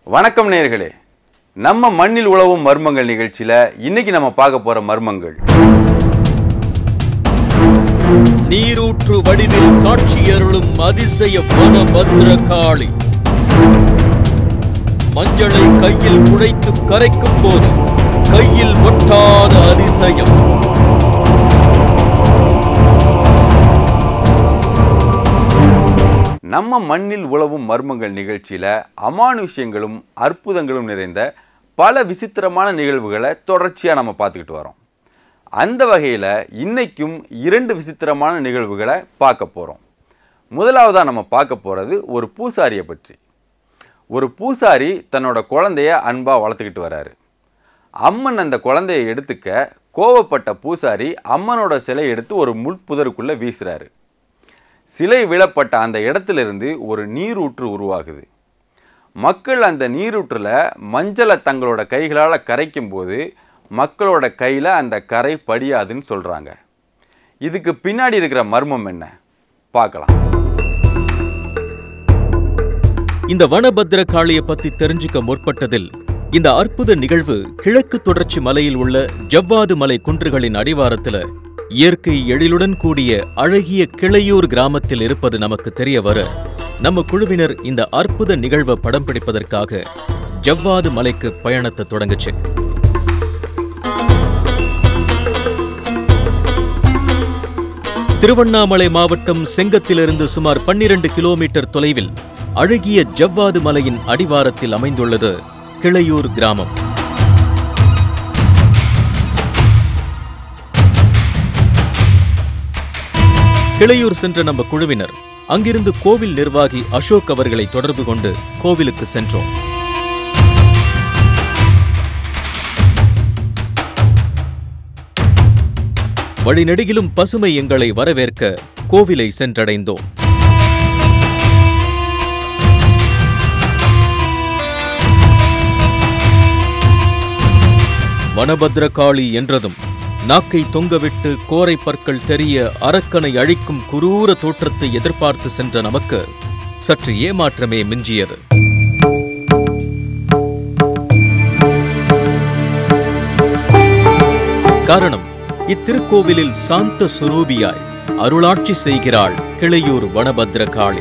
வணக்கம் நேயர்களே நம்ம மண்ணில் உழவும் மர்மங்கள் நிகழ்ச்சியில இன்னைக்கு நம்ம பார்க்க போற மர்மங்கள் நீரூற்று வடிவில் காட்சியருளும் அதிசய வனபத்ர காளி மஞ்சளை கையில் குழைத்து கரைக்கும் போது கையில் ஒட்டாத அதிசயம் நம்ம மண்ணில் உழவும் மர்மங்கள் நிகழ்ச்சியில அமானுஷ்யங்களும் அற்புதங்களும் நிறைந்த பல விசித்திரமான நிகழ்வுகளை தொடர்ச்சியா நம்ம பார்த்துக்கிட்டு வரோம் அந்த வகையில இன்னைக்கும் இரண்டு விசித்திரமான நிகழ்வுகளை பார்க்க போறோம் முதலாவதா நம்ம பார்க்க போறது ஒரு பூசாரியை பற்றி ஒரு பூசாரி தன்னோட குழந்தைய அன்பா வளர்த்துக்கிட்டு வராரு அம்மன் அந்த குழந்தையை எடுத்துக்க கோவப்பட்ட பூசாரி அம்மனோட சிலை எடுத்து ஒரு முள்புதருக்குள்ள வீசுறாரு சிலை விழப்பட்ட அந்த இடத்திலிருந்து ஒரு நீரூற்று உருவாகுது மக்கள் அந்த நீரூற்றில் மஞ்சளை தங்களோட கைகளால் கரைக்கும் போது மக்களோட கையில் அந்த கரை படியாதுன்னு சொல்கிறாங்க இதுக்கு பின்னாடி இருக்கிற மர்மம் என்ன பார்க்கலாம் இந்த வனபத்ர காளியை பத்தி தெரிஞ்சுக்க முற்பட்டதில் இந்த அற்புத நிகழ்வு கிழக்கு தொடர்ச்சி மலையில் உள்ள ஜவ்வாது மலை குன்றுகளின் அடிவாரத்துல இயற்கை எழிலுடன் கூடிய அழகிய கிளையூர் கிராமத்தில் இருப்பது நமக்கு தெரிய வர நம்ம குழுவினர் இந்த அற்புத நிகழ்வை படம் பிடிப்பதற்காக ஜவ்வாது மலைக்கு பயணத்தை தொடங்குச்சு திருவண்ணாமலை மாவட்டம் செங்கத்திலிருந்து சுமார் 12 கிலோமீட்டர் தொலைவில் அழகிய ஜவ்வாது மலையின் அடிவாரத்தில் அமைந்துள்ளது கிளையூர் கிராமம் கிளையூர் சென்ற நம்ம குழுவினர் அங்கிருந்து கோவில் நிர்வாகி அசோக் அவர்களை தொடர்பு கொண்டு கோவிலுக்கு சென்றோம் வழிநெடுகிலும் பசுமை எங்களை வரவேற்க கோவிலை சென்றடைந்தோம் வனபத்ரகாளி என்றதும் நாக்கை தொங்கவிட்டு கோரை பற்கள் தெரிய அரக்கனை அழிக்கும் குரூர தோற்றத்தை எதிர்பார்த்து சென்ற நமக்கு சற்று ஏமாற்றமே மிஞ்சியது காரணம் இத்திருக்கோவிலில் சாந்த சுரூபியாய் அருளாட்சி செய்கிறாள் கிளையூர் வனபத்ர காளி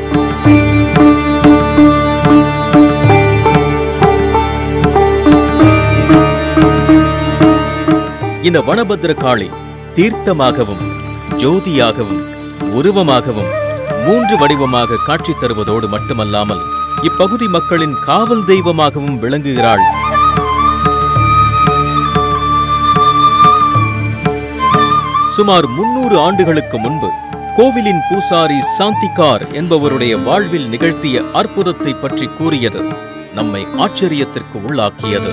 இந்த வனபத்ர காளி தீர்த்தமாகவும் ஜோதியாகவும் உருவமாகவும் மூன்று வடிவமாக காட்சி தருவதோடு மட்டுமல்லாமல் இப்பகுதி மக்களின் காவல் தெய்வமாகவும் விளங்குகிறாள் சுமார் முன்னூறு ஆண்டுகளுக்கு முன்பு கோவிலின் பூசாரி சாந்திகார் என்பவருடைய வாழ்வில் நிகழ்த்திய அற்புதத்தை பற்றி கூறியது நம்மை ஆச்சரியத்திற்கு உள்ளாக்கியது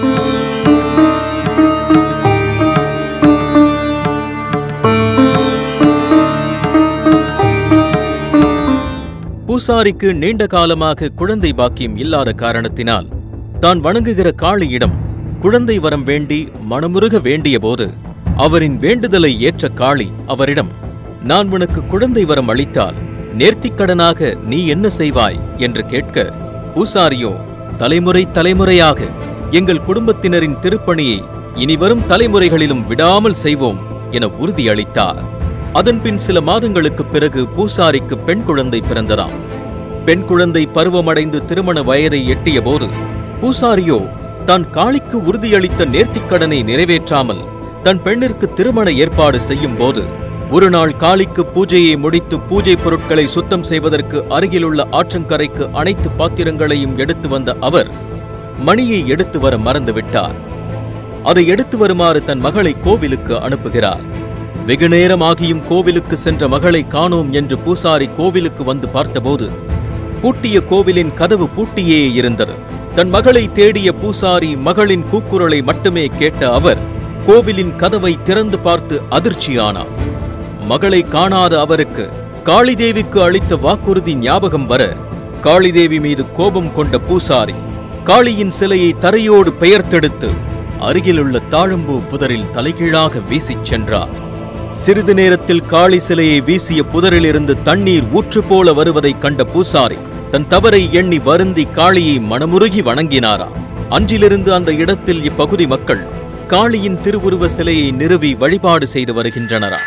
பூசாரிக்கு நீண்ட காலமாக குழந்தை பாக்கியம் இல்லாத காரணத்தினால் தான் வணங்குகிற காளியிடம் குழந்தை வரம் வேண்டி மனமுருக வேண்டியபோது அவரின் வேண்டுதலை ஏற்ற காளி அவரிடம் நான் உனக்கு குழந்தை வரம் அளித்தால் நேர்த்திக்கடனாக நீ என்ன செய்வாய் என்று கேட்க பூசாரியோ தலைமுறை தலைமுறையாக எங்கள் குடும்பத்தினரின் திருப்பணியை இனிவரும் தலைமுறைகளிலும் விடாமல் செய்வோம் என உறுதியளித்தார் அதன்பின் சில மாதங்களுக்குப் பிறகு பூசாரிக்கு பெண் குழந்தை பிறந்ததாம் பெண் குழந்தை பருவமடைந்து திருமண வயதை எட்டியபோது பூசாரியோ தான் காளிக்கு உறுதியளித்த நேர்த்திக்கடனை நிறைவேற்றாமல் தன் பெண்ணிற்கு திருமண ஏற்பாடு செய்யும் போது ஒரு நாள் காளிக்கு பூஜையை முடித்து பூஜை பொருட்களை சுத்தம் செய்வதற்கு அருகிலுள்ள ஆற்றங்கரைக்கு அனைத்து பாத்திரங்களையும் எடுத்து வந்த அவர் மணியை எடுத்து வர மறந்துவிட்டார் அதை எடுத்து வருமாறு தன் மகளை கோவிலுக்கு அனுப்புகிறார் வெகு நேரம் ஆகியும் கோவிலுக்கு சென்ற மகளை காணோம் என்று பூசாரி கோவிலுக்கு வந்து பார்த்தபோது பூட்டிய கோவிலின் கதவு பூட்டியே இருந்தது தன் மகளை தேடிய பூசாரி மகளின் கூக்குரலை மட்டுமே கேட்ட அவர் கோவிலின் கதவை திறந்து பார்த்து அதிர்ச்சியானார் மகளை காணாத அவருக்கு காளிதேவிக்கு அளித்த வாக்குறுதி ஞாபகம் வர காளிதேவி மீது கோபம் கொண்ட பூசாரி காளியின் சிலையை தரையோடு பெயர்த்தெடுத்து அருகிலுள்ள தாழம்பூ புதரில் தலைகீழாக வீசிச் சென்றார் சிறிது நேரத்தில் காளி சிலையை வீசிய புதரிலிருந்து தண்ணீர் ஊற்று போல வருவதைக் கண்ட பூசாரி தன் தவறை எண்ணி வருந்தி காளியை மனமுருகி வணங்கினாராம் அன்றிலிருந்து அந்த இடத்தில் இப்பகுதி மக்கள் காளியின் திருவுருவ சிலையை நிறுவி வழிபாடு செய்து வருகின்றனராம்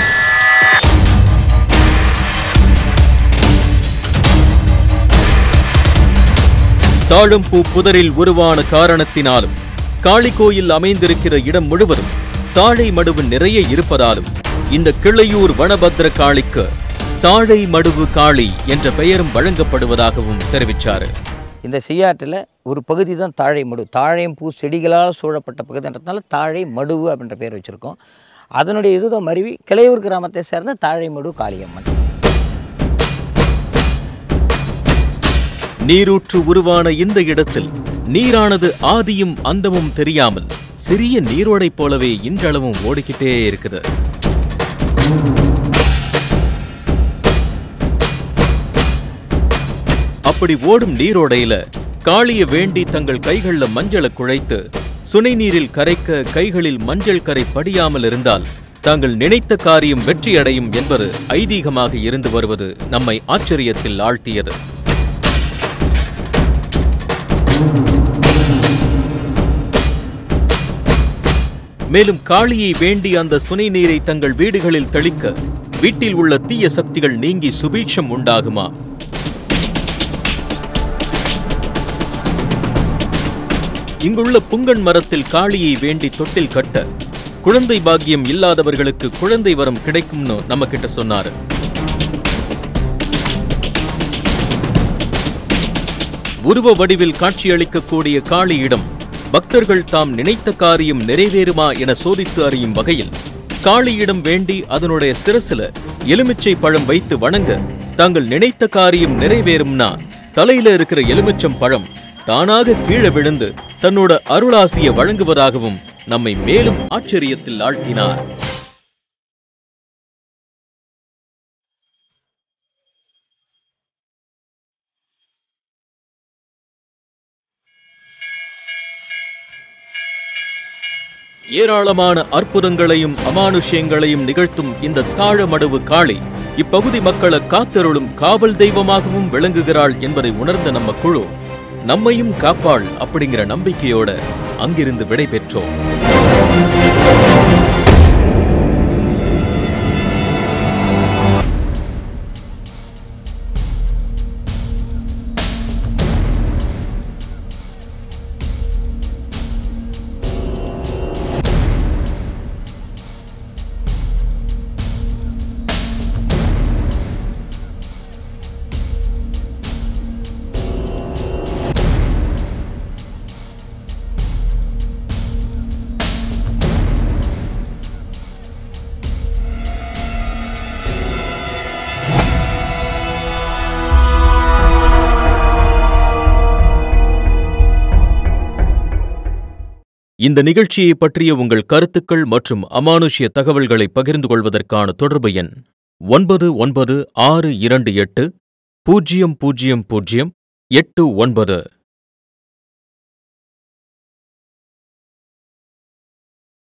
தாழம்பூ புதரில் உருவான காரணத்தினாலும் காளி கோயில் அமைந்திருக்கிற இடம் முழுவதும் தாழை மடுவு நிறைய இருப்பதாலும் இந்த கிளையூர் வனபத்ர காளிக்கு தாழை மடுவு காளி என்ற பெயரும் வழங்கப்படுவதாகவும் தெரிவிச்சாரு இந்த செய்யாற்றில் ஒரு பகுதி தான் தாழை மடுவு தாழையம்பூ செடிகளால் சூழப்பட்ட பகுதின்றதுனால தாழை மடுவு அப்படின்ற பேர் வச்சுருக்கோம் அதனுடைய இதுதான் மருவி கிளையூர் கிராமத்தை சேர்ந்த தாழை மடுவு காளியம்மன் நீரூற்று உருவான இந்த இடத்தில் நீரானது ஆதியும் அந்தமும் தெரியாமல் சிறிய நீரோடை போலவே இன்றளவும் ஓடிக்கிட்டே இருக்குது அப்படி ஓடும் நீரோடையில காளிய வேண்டி தங்கள் கைகள்ல மஞ்சளை குழைத்து சுனை நீரில் கரைக்க கைகளில் மஞ்சள் கரை படியாமல் இருந்தால் தாங்கள் நினைத்த காரியம் வெற்றியடையும் என்பது ஐதீகமாக இருந்து வருவது நம்மை ஆச்சரியத்தில் ஆழ்த்தியது மேலும் காளியை வேண்டி அந்த சுனை நீரை தங்கள் வீடுகளில் தெளிக்க வீட்டில் உள்ள தீய சக்திகள் நீங்கி சுபீட்சம் உண்டாகுமா இங்குள்ள புங்கன் மரத்தில் காளியை வேண்டி தொட்டில் கட்ட குழந்தை பாக்கியம் இல்லாதவர்களுக்கு குழந்தை வரம் கிடைக்கும்னு நம்ம கிட்ட சொன்னாரு உருவ வடிவில் காட்சியளிக்கக்கூடிய காளியிடம் பக்தர்கள் தாம் நினைத்த காரியம் நிறைவேறுமா என சோதித்து அறியும் வகையில் காளியிடம் வேண்டி அதனுடைய சிரசுல எலுமிச்சை பழம் வைத்து வணங்க தாங்கள் நினைத்த காரியம் நிறைவேறும்னா தலையில இருக்கிற எலுமிச்சம் பழம் தானாக கீழே விழுந்து தன்னோட அருளாசிய வழங்குவதாகவும் நம்மை மேலும் ஆச்சரியத்தில் ஆழ்த்தினார் ஏராளமான அற்புதங்களையும் அமானுஷ்யங்களையும் நிகழ்த்தும் இந்த தாழமடுவு காளி இப்பகுதி மக்களை காத்தருளும் காவல் தெய்வமாகவும் விளங்குகிறாள் என்பதை உணர்ந்த நம்ம குழு நம்மையும் காப்பாள் அப்படிங்கிற நம்பிக்கையோட அங்கிருந்து விடை பெற்றோம் இந்த நிகழ்ச்சியை பற்றிய உங்கள் கருத்துக்கள் மற்றும் அமானுஷ்ய தகவல்களை பகிர்ந்து கொள்வதற்கான தொடர்பு எண் ஒன்பது ஒன்பது ஆறு இரண்டு எட்டு பூஜ்ஜியம் பூஜ்ஜியம் பூஜ்ஜியம் எட்டு ஒன்பது